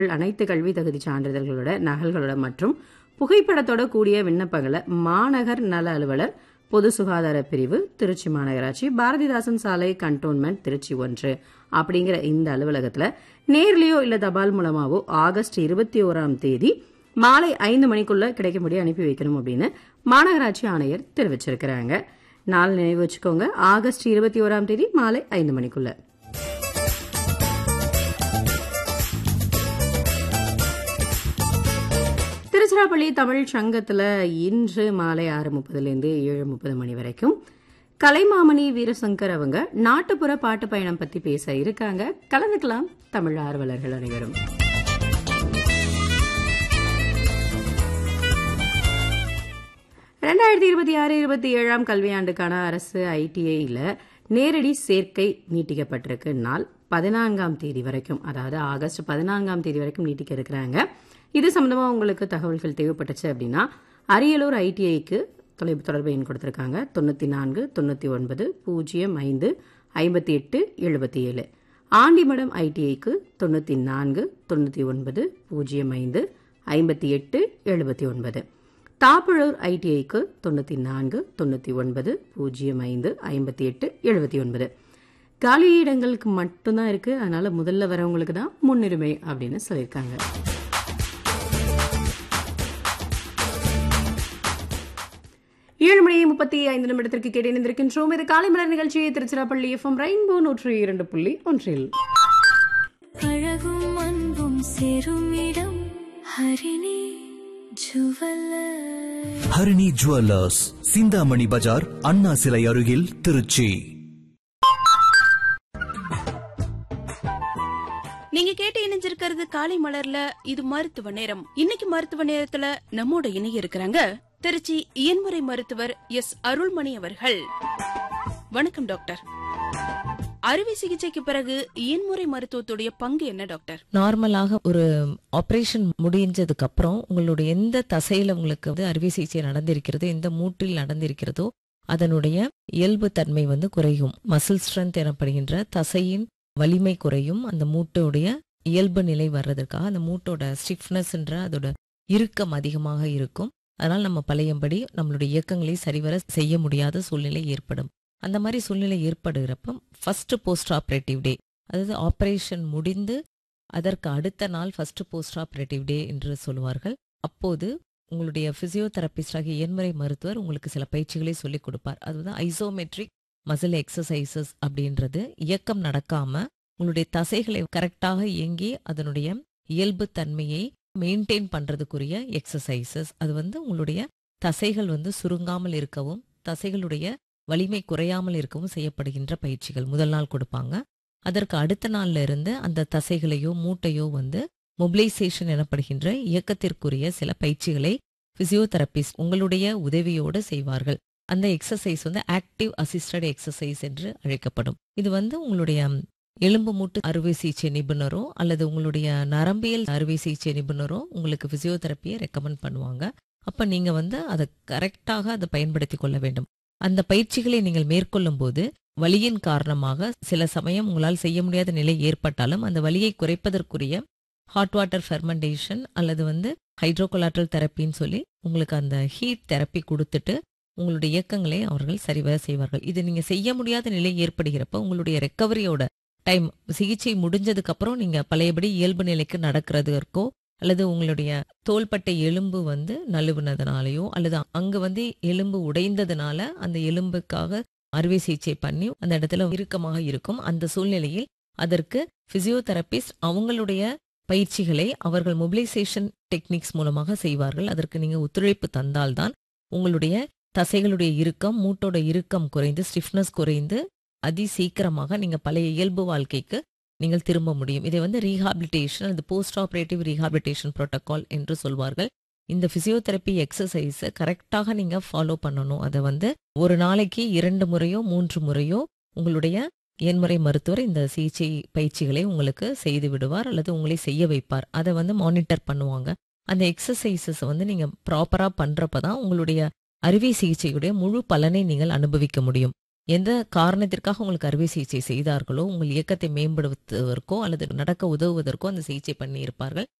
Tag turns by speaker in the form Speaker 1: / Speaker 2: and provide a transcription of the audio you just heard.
Speaker 1: அனைத்து கல்வி தகுதி சான்றிதழ்களோட நகல்களோட மற்றும் புகைப்படத்தோட கூடிய விண்ணப்பங்களை மாநகர் நல அலுவலர் பொது சுகாதார பிரிவு திருச்சி மாநகராட்சி பாரதிதாசன் சாலை கண்டோன்மெண்ட் திருச்சி ஒன்று அப்படிங்கிற இந்த அலுவலகத்துல நேர்லயோ இல்ல தபால் மூலமாவோ ஆகஸ்ட் இருபத்தி ஓராம் தேதி மாலை ஐந்து மணிக்குள்ள கிடைக்கும்படி அனுப்பி வைக்கணும் அப்படின்னு மாநகராட்சி ஆணையர் தெரிவிச்சிருக்கிறாங்க நாள் நினைவு வச்சுக்கோங்க ஆகஸ்ட் இருபத்தி ஓராம் தேதி மாலை ஐந்து மணிக்குள்ள திருச்சிராப்பள்ளி தமிழ் சங்கத்துல இன்று மாலை ஆறு முப்பதுலேருந்து ஏழு முப்பது மணி வரைக்கும் கலைமாமணி வீரசங்கர் அவங்க நாட்டுப்புற பாட்டு பயணம் பத்தி பேச இருக்காங்க கலந்துக்கலாம் தமிழ் ஆர்வலர்கள் அனைவரும் ரெண்டாயிரத்தி இருபத்தி ஆறு இருபத்தி ஏழாம் கல்வியாண்டுக்கான அரசு ஐடிஐல நேரடி சேர்க்கை நீட்டிக்கப்பட்டிருக்கு நாள் பதினான்காம் தேதி வரைக்கும் அதாவது ஆகஸ்ட் பதினான்காம் தேதி வரைக்கும் நீட்டிக்க இருக்கிறாங்க இது சம்பந்தமா உங்களுக்கு தகவல்கள் தேவைப்பட்டுச்சு அப்படின்னா அரியலூர் ஐடிஐக்கு தொலைவு தொடர்பு எண் கொடுத்திருக்காங்க தொண்ணூத்தி நான்கு தொண்ணூத்தி ஒன்பது பூஜ்ஜியம் ஐந்து ஐம்பத்தி எட்டு எழுபத்தி ஏழு ஆண்டிமடம் ஐடிஐக்கு தொண்ணூத்தி நான்கு தொண்ணூத்தி ஒன்பது பூஜ்ஜியம் ஐந்து ஐம்பத்தி எட்டு எழுபத்தி ஒன்பது தாப்பழூர் ஐடிஐக்கு தொண்ணூத்தி நான்கு தொண்ணூத்தி ஒன்பது பூஜ்ஜியம் ஐந்து ஐம்பத்தி எட்டு எழுபத்தி ஒன்பது காலியிடங்களுக்கு மட்டும்தான் இருக்கு அதனால முதல்ல வரவங்களுக்கு தான் முன்னுரிமை அப்படின்னு சொல்லியிருக்காங்க ஏழு மணி முப்பத்தி ஐந்து நிமிடத்திற்கு கேட்டு இணைந்திருக்கின்றோம் இது காலை மலர் நிகழ்ச்சி திருச்சிராப்பள்ளி எஃப்எம் ரெயின்போ நூற்றி இரண்டு புள்ளி ஒன்றில்
Speaker 2: அழகும் அன்பும் சேரும் இடம் ஹரிணி ஜுவல்லர்
Speaker 3: ஹரிணி ஜுவல்லர்ஸ் சிந்தாமணி பஜார் அண்ணா சிலை அருகில் திருச்சி
Speaker 4: நீங்க கேட்டு இணைஞ்சிருக்கிறது காலை மலர்ல இது மருத்துவ நேரம் இன்னைக்கு மருத்துவ நேரத்துல நம்மோட இணைய இருக்கிறாங்க திருச்சி இயன்முறை மருத்துவர் எஸ் அருள்மணி அவர்கள் வணக்கம் டாக்டர் அறுவை சிகிச்சைக்கு பிறகு இயன்முறை மருத்துவத்துடைய பங்கு என்ன டாக்டர்
Speaker 5: நார்மலாக ஒரு ஆபரேஷன் முடிஞ்சதுக்கு அப்புறம் உங்களுடைய எந்த தசையில உங்களுக்கு வந்து அறுவை சிகிச்சை நடந்திருக்கிறதோ எந்த மூட்டில் நடந்திருக்கிறதோ அதனுடைய இயல்பு தன்மை வந்து குறையும் மசில் ஸ்ட்ரென்த் எனப்படுகின்ற தசையின் வலிமை குறையும் அந்த மூட்டோடைய இயல்பு நிலை வர்றதுக்காக அந்த மூட்டோட ஸ்டிஃப்னஸ்ன்ற அதோட இறுக்கம் அதிகமாக இருக்கும் அதனால் நம்ம பழையபடி நம்மளுடைய இயக்கங்களை சரிவர செய்ய முடியாத சூழ்நிலை ஏற்படும் அந்த மாதிரி சூழ்நிலை ஏற்படுகிறப்ப ஃபர்ஸ்ட் போஸ்ட் ஆப்ரேட்டிவ் டே அதாவது ஆபரேஷன் முடிந்து அதற்கு அடுத்த நாள் ஃபர்ஸ்ட் போஸ்ட் ஆப்ரேட்டிவ் டே என்று சொல்லுவார்கள் அப்போது உங்களுடைய பிசியோதெரபிஸ்டாக இயன்முறை மருத்துவர் உங்களுக்கு சில பயிற்சிகளை சொல்லிக் கொடுப்பார் அது வந்து ஐசோமெட்ரிக் மசில் எக்ஸசைசஸ் அப்படின்றது இயக்கம் நடக்காம உங்களுடைய தசைகளை கரெக்டாக இயங்கி அதனுடைய இயல்பு தன்மையை மெயின்டைன் பண்றதுக்குரிய எக்ஸசைசஸ் அது வந்து உங்களுடைய தசைகள் வந்து சுருங்காமல் இருக்கவும் தசைகளுடைய வலிமை குறையாமல் இருக்கவும் செய்யப்படுகின்ற பயிற்சிகள் முதல் நாள் கொடுப்பாங்க அதற்கு அடுத்த நாள்ல இருந்து அந்த தசைகளையோ மூட்டையோ வந்து மொபிலைசேஷன் எனப்படுகின்ற இயக்கத்திற்குரிய சில பயிற்சிகளை பிசியோதெரபிஸ்ட் உங்களுடைய உதவியோடு செய்வார்கள் அந்த எக்ஸசைஸ் வந்து ஆக்டிவ் அசிஸ்டட் எக்ஸசைஸ் என்று அழைக்கப்படும் இது வந்து உங்களுடைய எலும்பு மூட்டு அறுவை சிகிச்சை நிபுணரோ அல்லது உங்களுடைய நரம்பியல் அறுவை சிகிச்சை நிபுணரோ உங்களுக்கு பிசியோதெரப்பியை ரெக்கமெண்ட் பண்ணுவாங்க அப்ப நீங்க வந்து அதை கரெக்டாக அதை பயன்படுத்தி கொள்ள வேண்டும் அந்த பயிற்சிகளை நீங்கள் மேற்கொள்ளும் போது வலியின் காரணமாக சில சமயம் உங்களால் செய்ய முடியாத நிலை ஏற்பட்டாலும் அந்த வலியை குறைப்பதற்குரிய ஹாட் வாட்டர் ஃபெர்மெண்டேஷன் அல்லது வந்து ஹைட்ரோகொலாட்ரல் தெரப்பின்னு சொல்லி உங்களுக்கு அந்த ஹீட் தெரப்பி கொடுத்துட்டு உங்களுடைய இயக்கங்களை அவர்கள் சரிவர செய்வார்கள் இது நீங்க செய்ய முடியாத நிலை ஏற்படுகிறப்ப உங்களுடைய ரெக்கவரியோட டைம் சிகிச்சை முடிஞ்சதுக்கு அப்புறம் நீங்க பழையபடி இயல்பு நிலைக்கு நடக்கிறதுக்கோ அல்லது உங்களுடைய தோள்பட்டை எலும்பு வந்து நழுவுனதுனாலயோ அல்லது அங்க வந்து எலும்பு உடைந்ததுனால அந்த எலும்புக்காக அறுவை சிகிச்சை பண்ணி அந்த இடத்துல இறுக்கமாக இருக்கும் அந்த சூழ்நிலையில் அதற்கு பிசியோதெரபிஸ்ட் அவங்களுடைய பயிற்சிகளை அவர்கள் மொபிலைசேஷன் டெக்னிக்ஸ் மூலமாக செய்வார்கள் அதற்கு நீங்க ஒத்துழைப்பு தந்தால்தான் உங்களுடைய தசைகளுடைய இறுக்கம் மூட்டோட இறுக்கம் குறைந்து ஸ்டிஃப்னஸ் குறைந்து அதி சீக்கிரமாக நீங்க பழைய இயல்பு வாழ்க்கைக்கு நீங்கள் திரும்ப முடியும் இதை வந்து ரீஹாபிலிட்டேஷன் அது போஸ்ட் ஆபரேட்டிவ் ரீஹாபிலிட்டேஷன் புரோட்டோகால் என்று சொல்வார்கள் இந்த பிசியோதெரப்பி எக்ஸசைஸை கரெக்டாக நீங்க ஃபாலோ பண்ணணும் அதை வந்து ஒரு நாளைக்கு இரண்டு முறையோ மூன்று முறையோ உங்களுடைய எண்முறை மருத்துவர் இந்த சிகிச்சை பயிற்சிகளை உங்களுக்கு செய்து விடுவார் அல்லது உங்களை செய்ய வைப்பார் அதை வந்து மானிட்டர் பண்ணுவாங்க அந்த எக்ஸசைசஸ் வந்து நீங்க ப்ராப்பரா பண்றப்ப தான் உங்களுடைய அறுவை சிகிச்சையுடைய முழு பலனை நீங்கள் அனுபவிக்க முடியும் எந்த காரணத்திற்காக உங்களுக்கு அறுவை சிகிச்சை செய்தார்களோ உங்கள் இயக்கத்தை மேம்படுத்துவதற்கோ அல்லது நடக்க உதவுவதற்கோ அந்த சிகிச்சை பண்ணி இருப்பார்கள்